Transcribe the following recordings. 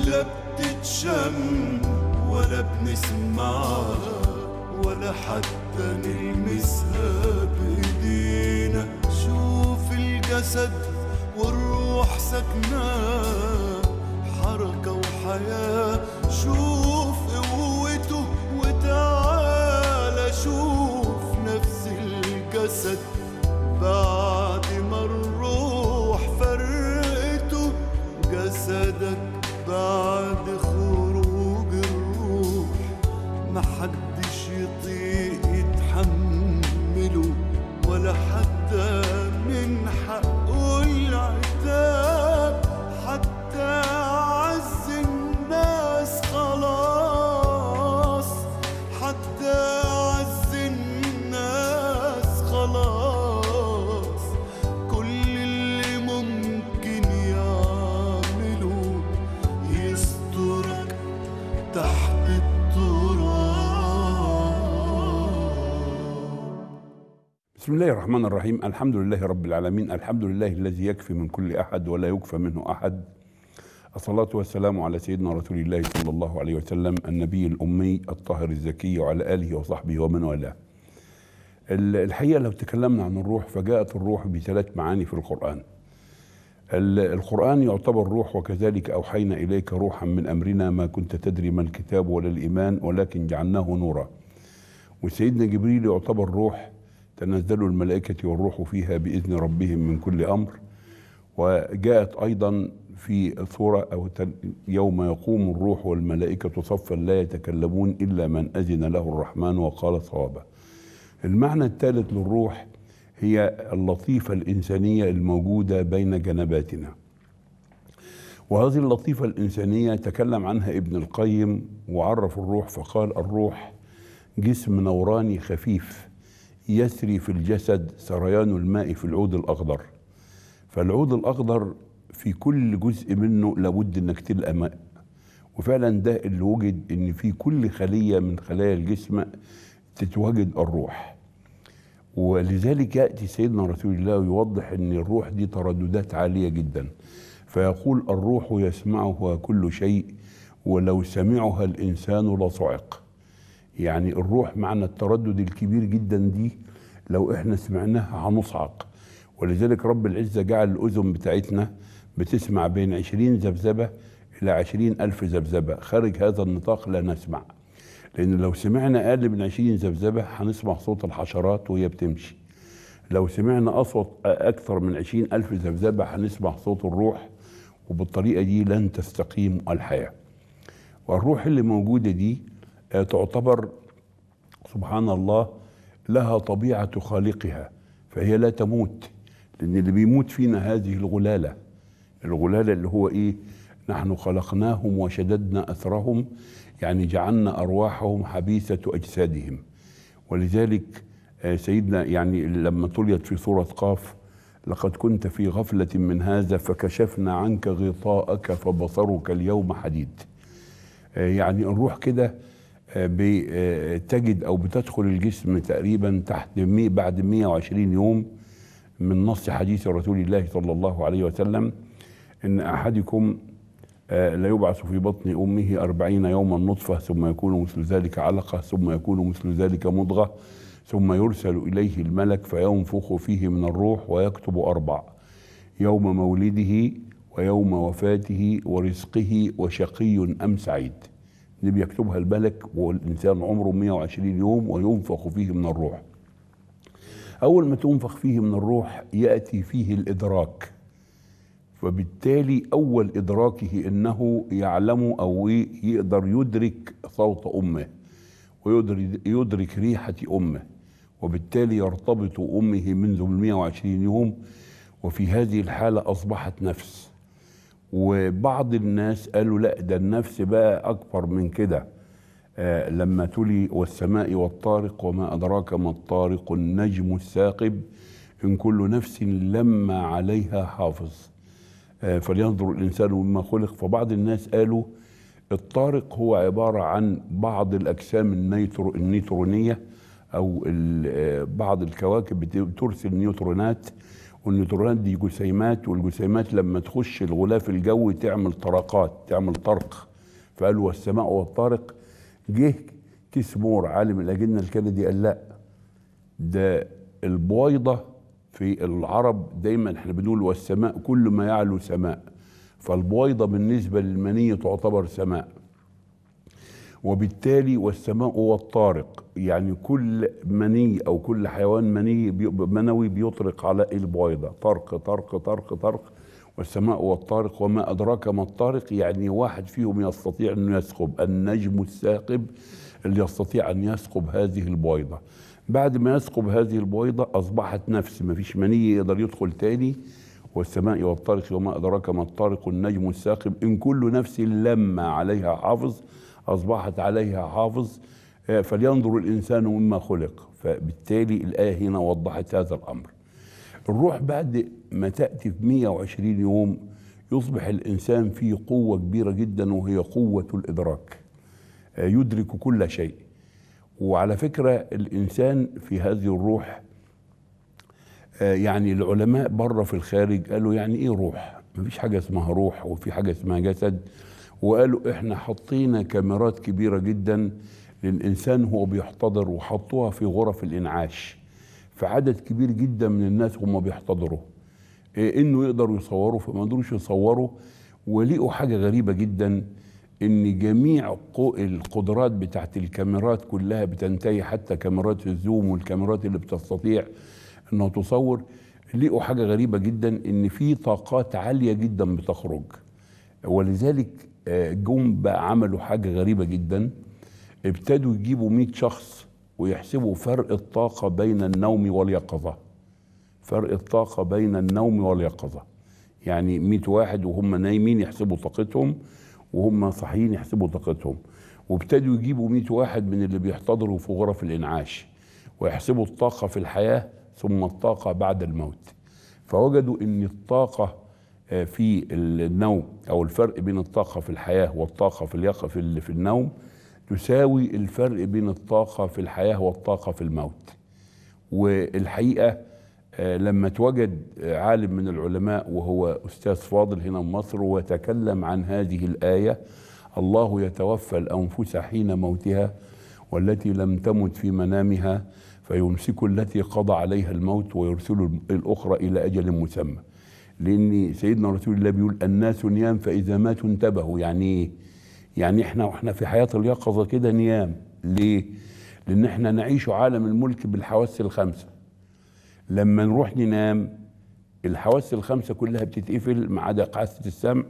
لا بتتشم ولا بنسمعها ولا حتى نلمسها بايدينا شوف الجسد والروح سكناه حركة وحياة شوف قوته وتعالى شوف نفس الجسد بعد ما الروح فرقته جسدك بعد خروج الروح محدش يطيق يتحمله ولا حتى من حقه العتاب حتى عز الناس خلاص حتى عز الناس خلاص كل اللي ممكن يعمله يسترك تحت التراب بسم الله الرحمن الرحيم الحمد لله رب العالمين الحمد لله الذي يكفي من كل أحد ولا يكفى منه أحد الصلاة والسلام على سيدنا رسول الله صلى الله عليه وسلم النبي الأمي الطاهر الزكي وعلى آله وصحبه ومن والاه ال- الحقيقة لو تكلمنا عن الروح فجاءت الروح بثلاث معاني في القرآن ال- القرآن يعتبر روح وكذلك أوحينا إليك روحا من أمرنا ما كنت تدري ما الكتاب ولا الإيمان ولكن جعلناه نورا وسيدنا جبريل يعتبر روح تنزل الملائكة والروح فيها بإذن ربهم من كل أمر وجاءت أيضا في سورة أو تل- يوم يقوم الروح والملائكة صفا لا يتكلمون إلا من أذن له الرحمن وقال صوابا المعنى الثالث للروح هي اللطيفة الإنسانية الموجودة بين جنباتنا وهذه اللطيفة الإنسانية تكلم عنها ابن القيم وعرف الروح فقال الروح جسم نوراني خفيف يسري في الجسد سريان الماء في العود الأخضر فالعود الأخضر في كل جزء منه لابد انك تلقى ماء وفعلا ده اللي وجد ان في كل خلية من خلايا الجسم تتواجد الروح ولذلك يأتي سيدنا رسول الله يوضح ان الروح دي ترددات عالية جدا فيقول الروح يسمعها كل شيء ولو سمعها الإنسان لصعق يعني الروح معنى التردد الكبير جدا دي لو احنا سمعناها هنصعق ولذلك رب العزة جعل الأذن بتاعتنا بتسمع بين عشرين ذبذبة إلى عشرين ألف ذبذبة خارج هذا النطاق لا نسمع لأن لو سمعنا أقل من عشرين ذبذبة هنسمع صوت الحشرات وهي بتمشي لو سمعنا أصوات أكثر من عشرين ألف ذبذبة هنسمع صوت الروح وبالطريقة دي لن تستقيم الحياة والروح اللي موجودة دي آه، تعتبر سبحان الله لها طبيعة خالقها فهي لا تموت لأن اللي بيموت فينا هذه الغلالة الغلالة اللي هو إيه نحن خلقناهم وشددنا أثرهم يعني جعلنا أرواحهم حبيسة أجسادهم ولذلك آه، سيدنا يعني لما تليت في سورة قاف لقد كنت في غفلة من هذا فكشفنا عنك غطاءك فبصرك اليوم حديد آه، يعني الروح كده آه، بي- آه، تجد او بتدخل الجسم تقريبا تحت مي بعد 120 يوم من نص حديث رسول الله صلى الله عليه وسلم ان احدكم آه، لا يبعث في بطن امه أربعين يوما نطفه ثم يكون مثل ذلك علقه ثم يكون مثل ذلك مضغه ثم يرسل اليه الملك فينفخ فيه من الروح ويكتب اربع يوم مولده ويوم وفاته ورزقه وشقي ام سعيد دي بيكتبها الملك والانسان عمره 120 يوم وينفخ فيه من الروح اول ما تنفخ فيه من الروح ياتي فيه الادراك فبالتالي اول ادراكه انه يعلم او يقدر يدرك صوت امه ويدرك يدرك ريحه امه وبالتالي يرتبط امه منذ 120 يوم وفي هذه الحاله اصبحت نفس وبعض الناس قالوا لا ده النفس بقى اكبر من كده آه لما تلي والسماء والطارق وما ادراك ما الطارق النجم الثاقب ان كل نفس لما عليها حافظ آه فلينظر الانسان مما خلق فبعض الناس قالوا الطارق هو عباره عن بعض الاجسام النيترو النيوترونيه او ال- آه، بعض الكواكب بت- بترسل نيوترونات والنيوترونات دي جسيمات والجسيمات لما تخش الغلاف الجوي تعمل طرقات تعمل طرق فقالوا والسماء والطارق جه كيس مور عالم الاجنه الكندي قال لا ده البويضه في العرب دايما احنا بنقول والسماء كل ما يعلو سماء فالبويضه بالنسبه للمنيه تعتبر سماء وبالتالي والسماء والطارق يعني كل مني او كل حيوان مني بي منوي بيطرق على البويضه طرق طرق طرق طرق والسماء والطارق وما ادراك ما الطارق يعني واحد فيهم يستطيع انه يثقب النجم الثاقب اللي يستطيع ان يثقب هذه البويضه بعد ما يثقب هذه البويضه اصبحت نفس ما فيش مني يقدر يدخل تاني والسماء والطارق وما ادراك ما الطارق النجم الثاقب ان كل نفس لما عليها حافظ أصبحت عليها حافظ فلينظر الإنسان مما خلق فبالتالي الآية هنا وضحت هذا الأمر الروح بعد ما تأتي في 120 يوم يصبح الإنسان فيه قوة كبيرة جدا وهي قوة الإدراك يدرك كل شيء وعلى فكرة الإنسان في هذه الروح يعني العلماء بره في الخارج قالوا يعني إيه روح مفيش حاجة اسمها روح وفي حاجة اسمها جسد وقالوا احنا حطينا كاميرات كبيرة جدا للإنسان هو بيحتضر وحطوها في غرف الإنعاش فعدد كبير جدا من الناس هم بيحتضروا إيه انه يقدروا يصوروا فما قدروش يصوروا ولقوا حاجة غريبة جدا ان جميع القدرات بتاعت الكاميرات كلها بتنتهي حتى كاميرات الزوم والكاميرات اللي بتستطيع انها تصور لقوا حاجة غريبة جدا ان في طاقات عالية جدا بتخرج ولذلك جم بقى عملوا حاجة غريبة جدا ابتدوا يجيبوا 100 شخص ويحسبوا فرق الطاقة بين النوم واليقظة فرق الطاقة بين النوم واليقظة يعني 100 واحد وهم نايمين يحسبوا طاقتهم وهم صاحيين يحسبوا طاقتهم وابتدوا يجيبوا 100 واحد من اللي بيحتضروا في غرف الإنعاش ويحسبوا الطاقة في الحياة ثم الطاقة بعد الموت فوجدوا ان الطاقة في النوم او الفرق بين الطاقه في الحياه والطاقه في اليقظه في في النوم تساوي الفرق بين الطاقه في الحياه والطاقه في الموت والحقيقه لما توجد عالم من العلماء وهو استاذ فاضل هنا في مصر وتكلم عن هذه الايه الله يتوفى الانفس حين موتها والتي لم تمت في منامها فيمسك التي قضى عليها الموت ويرسل الاخرى الى اجل مسمى لان سيدنا رسول الله بيقول الناس نيام فاذا ماتوا انتبهوا يعني ايه يعني احنا واحنا في حياه اليقظه كده نيام ليه لان احنا نعيش عالم الملك بالحواس الخمسه لما نروح ننام الحواس الخمسه كلها بتتقفل ما عدا حاسه السمع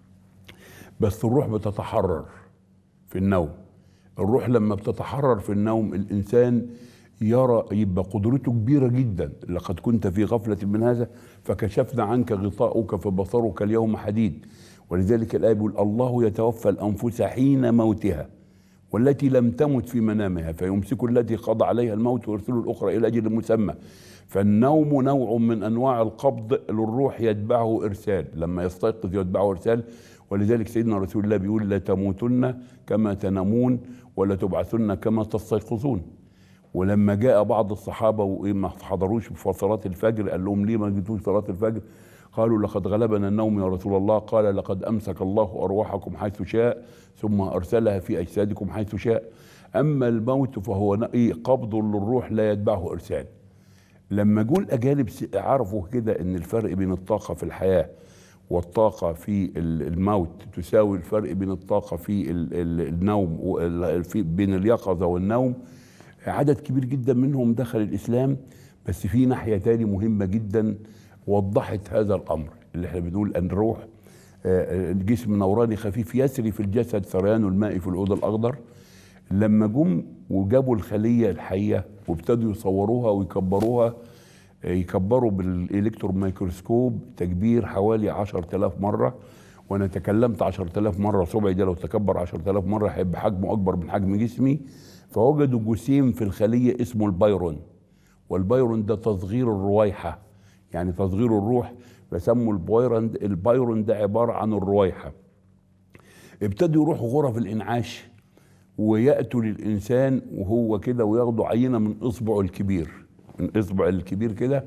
بس الروح بتتحرر في النوم الروح لما بتتحرر في النوم الانسان يرى يبقى قدرته كبيره جدا لقد كنت في غفله من هذا فكشفنا عنك غطاؤك فبصرك اليوم حديد ولذلك الايه بيقول الله يتوفى الانفس حين موتها والتي لم تمت في منامها فيمسك التي قضى عليها الموت ويرسل الاخرى الى اجل مسمى فالنوم نوع من انواع القبض للروح يتبعه ارسال لما يستيقظ يتبعه ارسال ولذلك سيدنا رسول الله بيقول لا تموتن كما تنامون ولا تبعثن كما تستيقظون ولما جاء بعض الصحابه وما حضروش في صلاه الفجر قال لهم ليه ما جيتوش صلاه الفجر؟ قالوا لقد غلبنا النوم يا رسول الله قال لقد امسك الله ارواحكم حيث شاء ثم ارسلها في اجسادكم حيث شاء اما الموت فهو قبض للروح لا يتبعه ارسال لما جول الاجانب عرفوا كده ان الفرق بين الطاقه في الحياه والطاقه في الموت تساوي الفرق بين الطاقه في النوم في بين اليقظه والنوم عدد كبير جدا منهم دخل الاسلام بس في ناحيه تاني مهمه جدا وضحت هذا الامر اللي احنا بنقول ان الروح الجسم نوراني خفيف يسري في الجسد سريان الماء في الأوضة الأخضر لما جم وجابوا الخلية الحية وابتدوا يصوروها ويكبروها يكبروا بالإلكترون ميكروسكوب تكبير حوالي 10000 مرة وأنا تكلمت 10000 مرة صبعي ده لو تكبر 10000 مرة هيبقى حجمه أكبر من حجم جسمي فوجدوا جسيم في الخلية اسمه البايرون والبايرون ده تصغير الرويحة يعني تصغير الروح فسموا البايرون البايرون ده عبارة عن الرويحة ابتدوا يروحوا غرف الإنعاش ويأتوا للإنسان وهو كده وياخدوا عينة من إصبعه الكبير من إصبع الكبير كده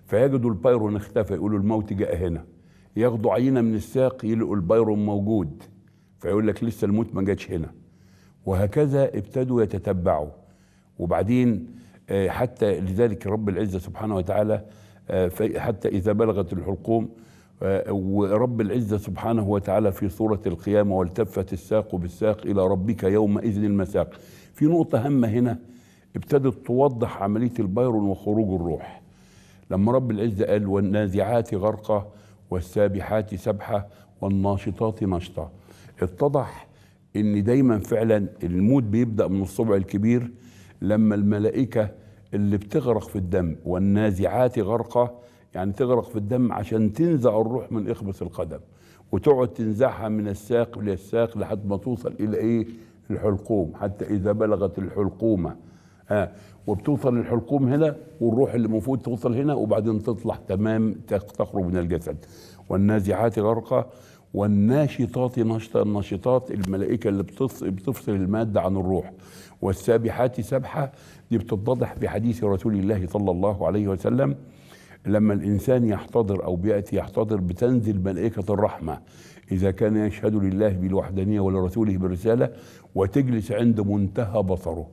فيجدوا البايرون اختفى يقولوا الموت جاء هنا ياخدوا عينه من الساق يلقوا البايرون موجود فيقول لك لسه الموت ما جاتش هنا وهكذا ابتدوا يتتبعوا وبعدين آه، حتى لذلك رب العزه سبحانه وتعالى آه، في- حتى اذا بلغت الحلقوم آه، ورب العزه سبحانه وتعالى في سوره القيامه والتفت الساق بالساق الى ربك يومئذ المساق في نقطه هامه هنا ابتدت توضح عمليه البيرون وخروج الروح لما رب العزة قال والنازعات غرقا والسابحات سبحة والناشطات نشطا اتضح ان دايما فعلا الموت بيبدأ من الصبع الكبير لما الملائكة اللي بتغرق في الدم والنازعات غرقا يعني تغرق في الدم عشان تنزع الروح من إخبث القدم وتقعد تنزعها من الساق للساق لحد ما توصل إلى إيه الحلقوم حتى إذا بلغت الحلقومة آه وبتوصل الحلقوم هنا والروح اللي المفروض توصل هنا وبعدين تطلع تمام تخ- تخرج من الجسد والنازعات غرقا والناشطات نشطا الناشطات الملائكه اللي بتص- بتفصل الماده عن الروح والسابحات سبحه دي بتتضح بحديث رسول الله صلى الله عليه وسلم لما الانسان يحتضر او بياتي يحتضر بتنزل ملائكه الرحمه اذا كان يشهد لله بالوحدانيه ولرسوله بالرساله وتجلس عند منتهى بصره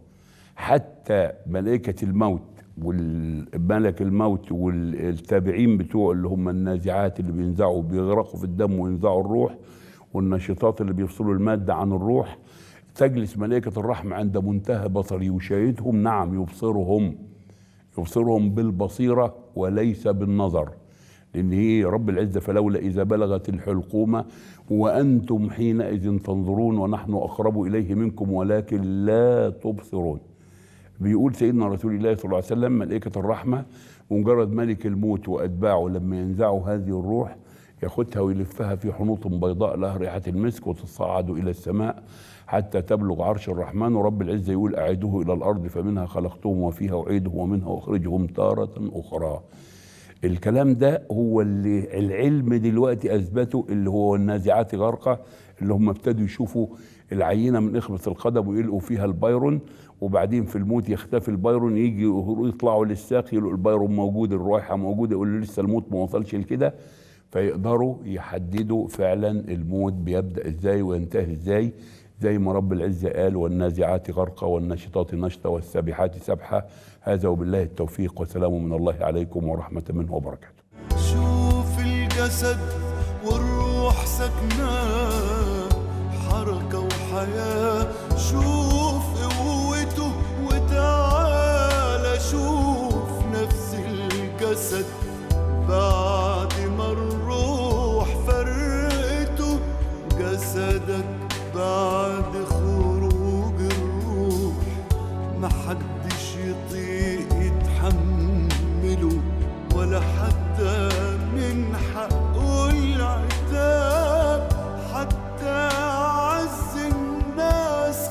حتى ملائكة الموت والملك الموت والتابعين بتوعه اللي هم النازعات اللي بينزعوا بيغرقوا في الدم وينزعوا الروح والنشطات اللي بيفصلوا المادة عن الروح تجلس ملائكة الرحمة عند منتهى بصره يشاهدهم نعم يبصرهم يبصرهم بالبصيرة وليس بالنظر لأن هي رب العزة فلولا إذا بلغت الحلقومة وأنتم حينئذ تنظرون ونحن أقرب إليه منكم ولكن لا تبصرون بيقول سيدنا رسول الله صلى الله عليه وسلم ملائكة الرحمة مجرد ملك الموت وأتباعه لما ينزعوا هذه الروح ياخدها ويلفها في حنوط بيضاء لها ريحة المسك وتصعد إلى السماء حتى تبلغ عرش الرحمن ورب العزة يقول أعيدوه إلى الأرض فمنها خلقتهم وفيها أعيده ومنها أخرجهم تارة أخرى الكلام ده هو اللي العلم دلوقتي اثبته اللي هو النازعات غرقه اللي هم ابتدوا يشوفوا العينه من اخبث القدم ويلقوا فيها البايرون وبعدين في الموت يختفي البايرون يجي يطلعوا للساق يلقوا البايرون موجود الرائحه موجوده يقولوا لسه الموت ما وصلش لكده فيقدروا يحددوا فعلا الموت بيبدا ازاي وينتهي ازاي زي ما رب العزه قال والنازعات غرقا والناشطات نشطا والسابحات سبحه هذا وبالله التوفيق وسلام من الله عليكم ورحمه منه وبركاته شوف الجسد والروح سكنة حركة وحياة شوف قوته وتعالى شوف نفس الجسد بعد ما الروح فرقته جسدك بعد خروج الروح محدش يطيق يتحمله ولا حتى من حقه العتاب حتى عز الناس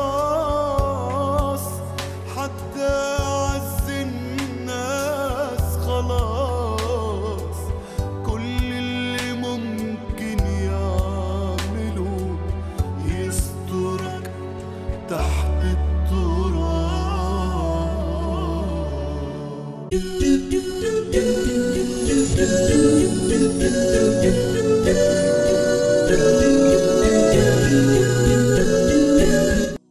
خلاص حتى عز الناس خلاص كل اللي ممكن يعمله يسترك تحت التراب